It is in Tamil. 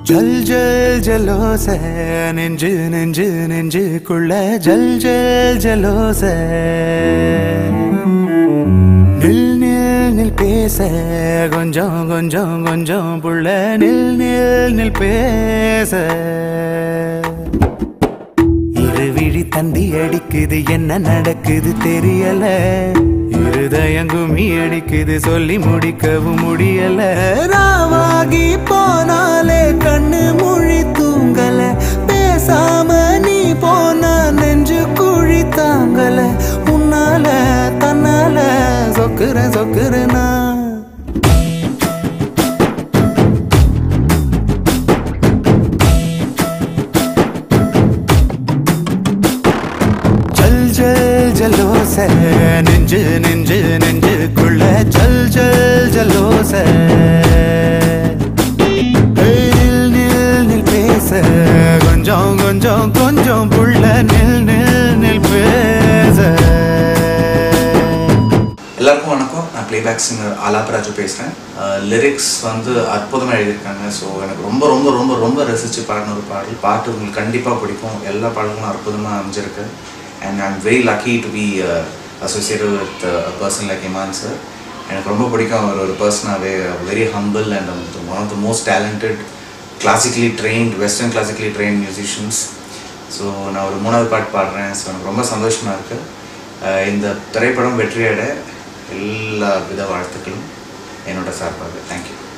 ஜல் ஜல் ஜலோச நெஞ்சு நெஞ்சு நெஞ்சுக்குள்ள ஜல் ஜல் ஜலோச நில் நில் நில் பேச கொஞ்சம் கொஞ்சம் கொஞ்சம் புள்ள நில் நில் நில் பேச இருவிழி தந்தி அடிக்குது என்ன நடக்குது தெரியல இருதயம் கும்மி அடிக்குது சொல்லி முடிக்கவும் முடியல ராவாகி போனாலே கண்ணு மொழி தூங்கல பேசாம நீ போனா நெஞ்சு குழி தாங்கல உன்னால தன்னால சொக்குற சொக்குறனா ஜல் ஜல் ஜலோச நெஞ்சு நெஞ்சு நெஞ்சுக்குள்ள ஜல் ஜல் ஜலோச ஏய், நில் நில் நில் பேச கொஞ்சம் கொஞ்சம் கொஞ்சம் புள்ள நில் நில் நில் பேச எல்லாருக்கும் வணக்கம் நான் பிளேபேக் சிங்கர் ஆலாப்ராஜு பேசுகிறேன் லிரிக்ஸ் வந்து அற்புதமாக எழுதியிருக்காங்க ஸோ எனக்கு ரொம்ப ரொம்ப ரொம்ப ரொம்ப ரசித்து பாடின ஒரு பாடல் பாட்டு உங்களுக்கு கண்டிப்பாக பிடிக்கும் எல்லா பாடல்களும் அற்புதமாக அமைஞ்சிருக்கு and I'm very lucky to be associated with person like Imman sir எனக்கு ரொம்ப பிடிக்கும் அவர் ஒரு பர்சனாகவே very humble and one of the most talented classically trained western classically train musicians so நான் ஒரு மூணாவது பாட்டு பாடுறேன் ஸோ எனக்கு ரொம்ப சந்தோஷமாக இருக்குது இந்த திரைப்படம் வெற்றியடை எல்லா வித வாழ்த்துக்களும் என்னோட சார்பாக தேங்க்யூ